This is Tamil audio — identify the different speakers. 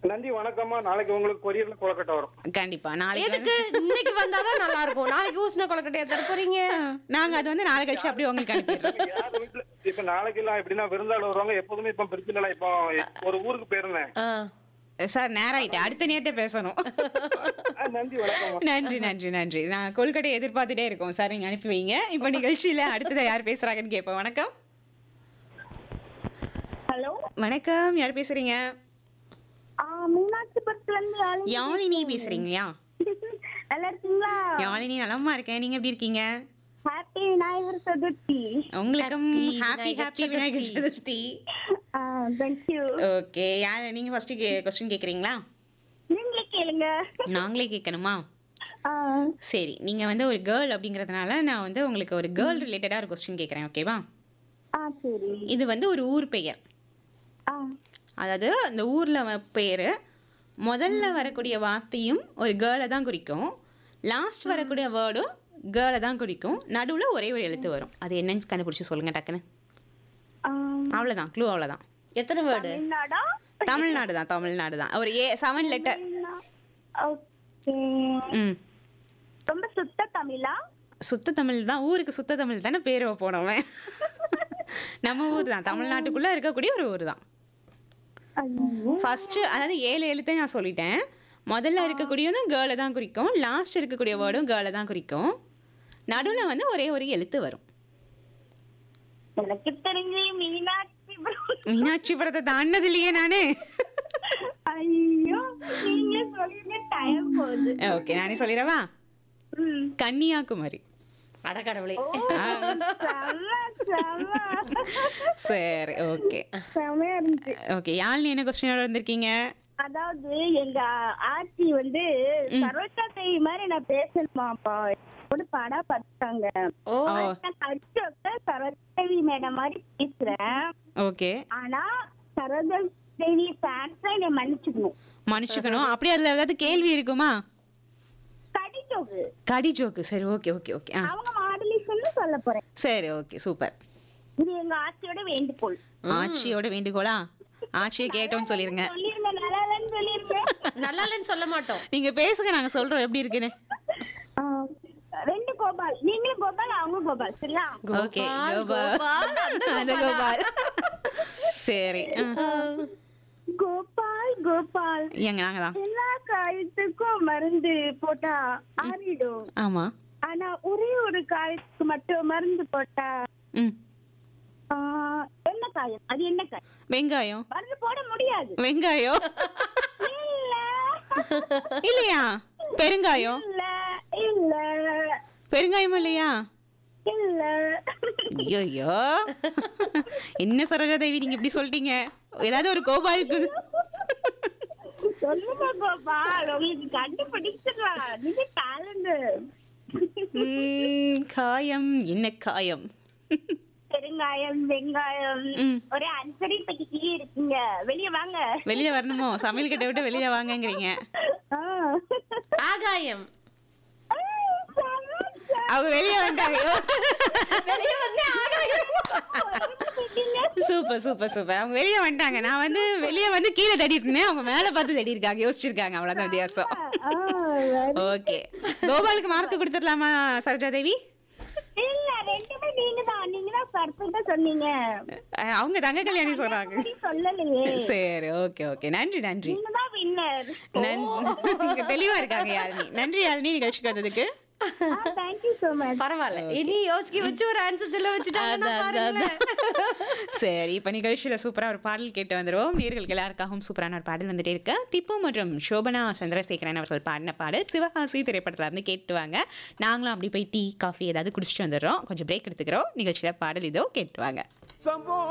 Speaker 1: நன்றி வணக்கம்மா நாளைக்கு உங்களுக்கு கொரியர்ல கொலக்கட்டை வரும்
Speaker 2: கண்டிப்பா நாளைக்கு
Speaker 3: எதுக்கு இன்னைக்கு வந்தாதான் நல்லா இருக்கும் நாளைக்கு ஊசின கொலக்கட்டையா தர போறீங்க
Speaker 2: நாங்க அது வந்து நாளை கழிச்சு அப்படியே உங்களுக்கு அனுப்பிடுறோம்
Speaker 1: யார் வீட்டுல இப்ப நாளைக்கு எல்லாம் எப்படின்னா விருந்தாள் வருவாங்க எப்போதுமே இப்ப பிரச்சனை இப்போ ஒரு ஊருக்கு போயிருந்தேன்
Speaker 3: ஆ.
Speaker 2: சார் நேரம் ஆயிட்டு அடுத்த நேரத்தை பேசணும்
Speaker 1: ஆ, நன்றி வணக்கம்மா
Speaker 2: நன்றி நன்றி நன்றி நான் கொல்கட்டை எதிர்பார்த்துட்டே இருக்கோம் சார் நீங்க அனுப்பி வைங்க இப்போ நிகழ்ச்சியில அடுத்ததை யார் பேசுறாங்கன்னு கேட்போம் வணக்கம்
Speaker 4: ஹலோ
Speaker 2: வணக்கம் யார் பேசுறீங்க
Speaker 4: மீனாட்சிபுரத்துல இருந்து யாரு?
Speaker 2: யாழினி பேசுறீங்களா
Speaker 4: நல்லா இருக்கீங்களா
Speaker 2: யாழினி நலமா இருக்கேன் நீங்க எப்படி இருக்கீங்க
Speaker 4: ஹாப்பி விநாயகர் சதுர்த்தி
Speaker 2: உங்களுக்கும்
Speaker 3: Happy
Speaker 2: happy
Speaker 3: Vinayagar
Speaker 2: happy Vinayagar
Speaker 3: Chaturthi.
Speaker 2: Chaturthi
Speaker 4: thank you
Speaker 2: okay யார் நீங்க ஃபர்ஸ்ட் கொஸ்டின் கேக்குறீங்களா
Speaker 4: நீங்களே கேளுங்க
Speaker 2: நாங்களே கேட்கணுமா
Speaker 4: ஆ,
Speaker 2: சரி நீங்க வந்து ஒரு கேர்ள் அப்படிங்கறதுனால நான் வந்து உங்களுக்கு ஒரு கேர்ள் ரிலேட்டடா ஒரு கொஸ்டின் கேட்கறேன் ஓகேவா
Speaker 4: ஆ சரி
Speaker 2: இது வந்து ஒரு ஊர் பெயர்
Speaker 4: ஆ
Speaker 2: அதாவது அந்த ஊர்ல வ- பேரு முதல்ல வரக்கூடிய வார்த்தையும் ஒரு கேர்ளை தான் குறிக்கும் லாஸ்ட் வரக்கூடிய வேர்டும் கேர்ளை தான் குறிக்கும் நடுவுல ஒரே ஒரு எழுத்து வரும் அது என்னன்னு கண்டுபிடிச்சு சொல்லுங்க டக்குன்னு
Speaker 4: ஆ,
Speaker 2: அவ்வளவுதான் க்ளூ அவ்வளவுதான்
Speaker 3: எத்தனை வேர்டு
Speaker 4: தமிழ்நாடா
Speaker 2: தமிழ்நாடு தான் தமிழ்நாடு தான் ஒரு ஏ செவன் லெட்டர்
Speaker 4: ஓகே
Speaker 2: ம்
Speaker 4: ரொம்ப சுத்த தமிழா
Speaker 2: சுத்த தமிழ் தான் ஊருக்கு சுத்த தமிழ் தானே பேர் போனவன் நம்ம ஊர் தான் தமிழ்நாட்டுக்குள்ள இருக்கக்கூடிய ஒரு ஊர் தான்
Speaker 4: ஐயோ.
Speaker 2: ஃபர்ஸ்ட் அதாவது ஏழு எழுத்தை நான் சொல்லிட்டேன் முதல்ல இருக்கக்கூடியதும் கேர்ளை தான் குறிக்கும் லாஸ்ட் இருக்கக்கூடிய வேர்டும் கேர்ளை தான் குறிக்கும் நடுவில் வந்து ஒரே ஒரு எழுத்து வரும்
Speaker 4: எனக்கு தெரிஞ்சு மீனாட்சிபுரம்
Speaker 2: மீனாட்சிபுரத்தை தாண்டது இல்லையே நானு
Speaker 4: ஐயோ நீங்க சொல்லுங்க டைம் போகுது
Speaker 2: ஓகே நானே சொல்லிடவா
Speaker 4: ம்.
Speaker 2: கன்னியாகுமரி
Speaker 3: அடக்கடவுளே
Speaker 4: ஓ, செம, செம.
Speaker 2: சரி ஓகே
Speaker 4: செமையா இருந்துச்சு
Speaker 2: ஓகே யாழ்னி என்ன கொஸ்டினோட வந்திருக்கீங்க
Speaker 4: அதாவது எங்க ஆட்சி வந்து சரோஜா தேவி மாதிரி நான் பேசணுமாப்பா ஒரு படா பார்த்தாங்க
Speaker 3: ஓ
Speaker 2: ஓ
Speaker 4: கட்சியோட சரோஜா தேவி மேடம் மாதிரி பேசுறேன்
Speaker 2: ஓகே
Speaker 4: ஆனா சரோஜா தேவி ஃபேன்ஸ் என்னை மன்னிச்சுக்கணும்
Speaker 2: மன்னிச்சுக்கணும் அப்படியே அதில் ஏதாவது கேள்வி இருக்குமா
Speaker 4: கடிச்சோக்கு
Speaker 2: கடி ஜோக்கு சரி ஓகே ஓகே ஓகே ஆ
Speaker 4: அவங்க மாடுலேஷன் சொல்ல போறேன்
Speaker 2: சரி ஓகே சூப்பர்
Speaker 4: இது எங்க ஆட்சியோட வேண்டுகோள்
Speaker 2: ஆட்சியோட வேண்டுகோளா ஆட்சியை கேட்டோம்னு சொல்லிருங்க
Speaker 4: சொல்லிருங்க நல்லா சொல்லிருங்க
Speaker 3: நல்லா இல்லைன்னு சொல்ல மாட்டோம்
Speaker 2: நீங்க பேசுங்க நாங்க சொல்றோம் எப்படி இருக்குன்னு
Speaker 4: ஆ, ரெண்டு கோபால் நீங்களும் கோபால் அவங்க கோபால் சரியா
Speaker 2: ஓகே
Speaker 3: கோபால்,
Speaker 2: கோபால்
Speaker 3: கோபால், அந்த
Speaker 2: அந்த கோபால் சரி ஆ.
Speaker 4: கோபால் கோபால்
Speaker 2: ஏங்க நாங்க தான்
Speaker 4: எல்லா காயத்துக்கும் மருந்து போட்டா ஆறிடும்
Speaker 2: ஆமா
Speaker 4: ஆனா ஒரே ஒரு காயத்துக்கு மட்டும் மருந்து போட்டா
Speaker 2: ம்
Speaker 4: ஆ, என்ன காயம் அது என்ன காயம்
Speaker 2: வெங்காயம்
Speaker 4: மருந்து போட முடியாது
Speaker 2: வெங்காயம்
Speaker 4: இல்ல
Speaker 2: இல்லையா பெருங்காயம்
Speaker 4: இல்ல இல்ல
Speaker 2: பெருங்காயம் இல்லையா
Speaker 4: இல்ல
Speaker 2: ஐயோ என்ன சரோஜா தேவி நீங்க இப்படி சொல்லிட்டீங்க ஏதாவது ஒரு கோபாலுக்கு
Speaker 4: சொல்லுங்க கோபால் உங்களுக்கு கண்டுபிடிச்சிடலாம் நீங்க டேலண்ட்
Speaker 2: ம், காயம் என்ன காயம்
Speaker 4: பெருங்காயம் வெங்காயம்
Speaker 2: ம்.
Speaker 4: ஒரே அன்சரி பட்டிக்கிட்டே இருக்கீங்க வெளிய வாங்க
Speaker 2: வெளியில வரணுமோ சமையல் கிட்ட விட்டு வெளியில வாங்கங்கிறீங்க
Speaker 4: ஆ.
Speaker 3: ஆகாயம்
Speaker 4: ஆ, செம, செம.
Speaker 2: அவங்க வெளியே வந்தாங்க
Speaker 3: வெளியே வந்து ஆகாயம்
Speaker 2: சூப்பர் சூப்பர் சூப்பர் அவங்க வெளியே வந்துட்டாங்க நான் வந்து வெளியே வந்து கீழே தடிட்டு இருந்தேன் அவங்க மேல பார்த்து தடி இருக்காங்க யோசிச்சிருக்காங்க அவ்வளவுதான் வித்தியாசம்
Speaker 4: ஆ, very-
Speaker 2: ஓகே கோபாலுக்கு மார்க் கொடுத்துடலாமா சரோஜா தேவி
Speaker 4: இல்ல ரெண்டுமே நீங்க தான் நீங்க தான் பர்ஃபெக்ட்டா சொன்னீங்க
Speaker 2: அஹ், அவங்க தங்க கல்யாணி சொல்றாங்க
Speaker 4: அப்படி சொல்லலையே
Speaker 2: சரி ஓகே ஓகே நன்றி நன்றி
Speaker 4: நீங்க தான் வின்னர்
Speaker 2: நன்றி தெளிவா இருக்காங்க யாழினி நன்றி யாழினி நிகழ்ச்சிக்கு வந்ததுக்கு
Speaker 4: தேங்க்யூ சோ மச்
Speaker 3: பரவாயில்ல இனி யோசிக்க வச்சு ஒரு ஆன்சர் சொல்ல வச்சுட்டாங்கன்னா
Speaker 2: அதான், அதான்,
Speaker 3: பாருங்களேன்
Speaker 2: சரி இப்போ நிகழ்ச்சியில் சூப்பராக ஒரு பாடல் கேட்டு வந்துடுவோம் நேர்களுக்கு எல்லாருக்காகவும் சூப்பரான ஒரு பாடல் வந்துட்டே இருக்கு திப்பு மற்றும் சோபனா சந்திரசேகரன் அவர்கள் பாடின பாடல் சிவகாசி திரைப்படத்தில் இருந்து கேட்டு வாங்க நாங்களும் அப்படி போய் டீ காஃபி ஏதாவது குடிச்சிட்டு வந்துடுறோம் கொஞ்சம் பிரேக் எடுத்துக்கிறோம் நிகழ்ச்சியில் பாடல் இதோ கேட்டு வாங்க
Speaker 5: சம்போ